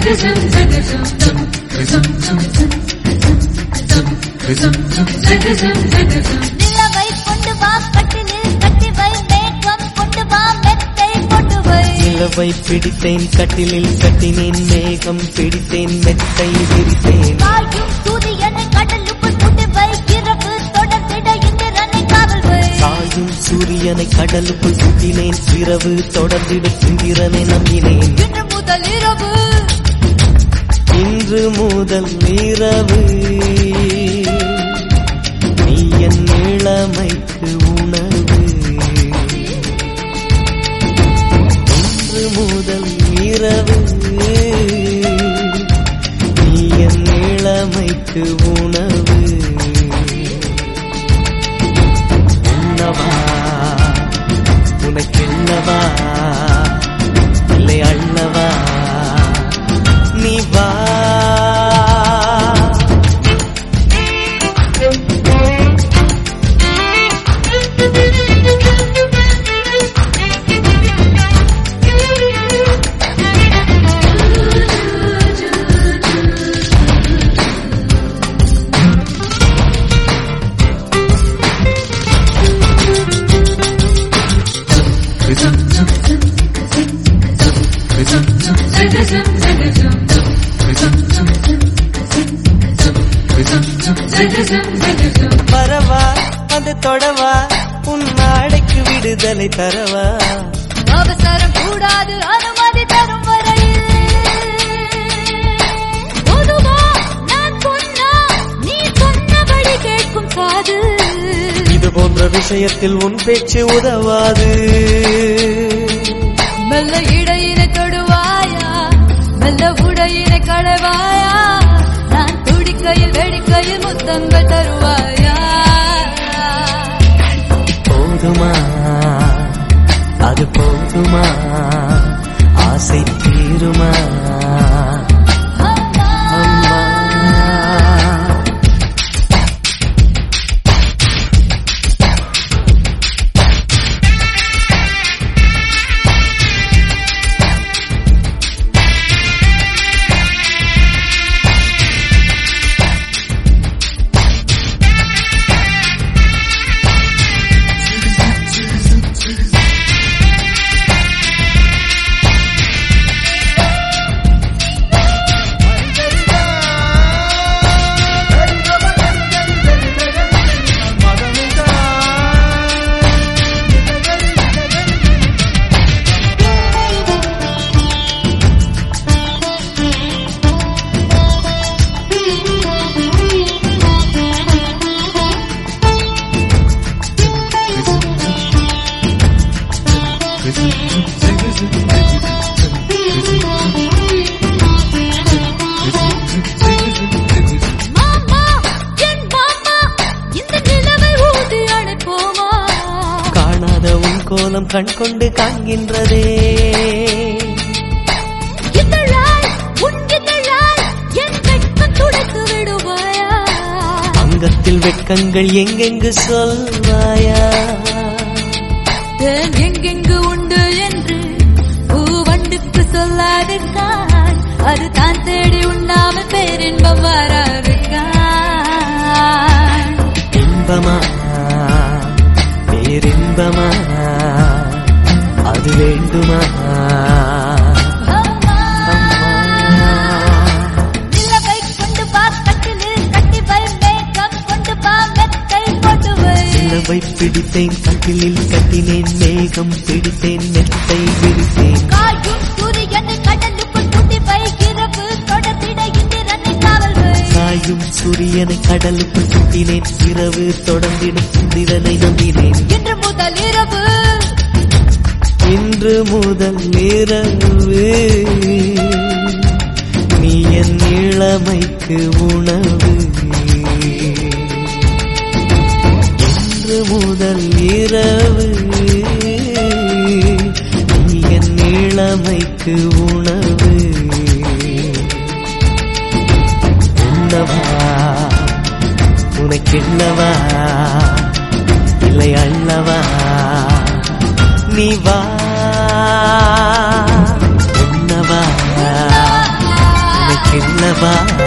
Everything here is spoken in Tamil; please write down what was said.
நிலவை கொண்டு வா கட்டிலில் கட்டி வை மேகம் கொண்டு வா மெத்தை கொண்டு வை நிலவை பிடித்தேன் கட்டிலில் கட்டினேன் மேகம் பிடித்தேன் மெத்தை விரித்தேன் காயும் சூரியனை கடலுக்குள் கொண்டு வை இரவு தொடர்ந்திட இந்திரனை காவல் வை சாயும் சூரியனை கடலுக்குள் சுட்டினேன் இரவு தொடர்ந்திட சுந்திரனை நம்பினேன் இன்று முதல் இரவு இன்று முதல் இரவு நீ என் இளமைக்கு உணவு இன்று முதல் இரவு நீ என் இளமைக்கு உணவு உண்ணவா உனக்கென்னவா இல்லை அள்ளவா நீ வா வரவா அது தொடவா உன் நாளைக்கு விடுதலை தரவா அவசரம் கூடாது அனுமதி தரும் வரையில் பொதுவா நான் சொன்னா நீ சொன்னபடி கேட்கும் காது இது போன்ற விஷயத்தில் உன் பேச்சு உதவாது மெல்ல இடையினை தொடுவாயா மெல்ல உடையினை கடவாயா நான் துடிக்கையில் வெடிக்கையில் முத்தங்கள் தருவாயா போதுமா அது போதுமா ஆசை தீருமா அம்மா, அம்மா மாமா, என் மாமா, இந்த நிலவை ஊதி அணைப்போமா? காணாத உன் கோலம் கண் கொண்டு காண்கின்றதே இதழால், உன் இதழால் என் வெட்கம் துடைத்து விடுவாயா? அங்கத்தில் வெட்கங்கள் எங்கெங்கு சொல்வாயா தேன் எங்கெங்கு உண்டு என்று பூவண்டுக்கு சொல்லாதிருக்கான் அது தான் தேடி உண்ணாமல் பேரின்பம் வராதிருக்கான் இன்பமா பேரின்பமா அது வேண்டுமா அம்மா, நிலவை கொண்டு வா கட்டிலில் கட்டி வை மேகம் கொண்டு வா மெத்தை கொண்டு வை நிலவை பிடித்தேன் கட்டிலில் கட்டினேன் மேகம் பிடித்தேன் நெத்தை விரித்தேன் காயும் சூரியனை கடலுக்குள் துண்டி வை இரவு தொடர்ந்திட இந்திரனை காவல் வை சாயும் சூரியனை கடலுக்குள் சுட்டினேன் இரவு தொடர்ந்திடும் சுந்திரனை நம்பினேன் இன்று முதல் இரவு இன்று முதல் இரவு நீ என் இளமைக்கு உணவு இன்று முதல் இரவு நீ என் இளமைக்கு உணவு உண்ணவா உனக்கென்னவா இல்லை அள்ளவா நீ வா உண்ணவா வா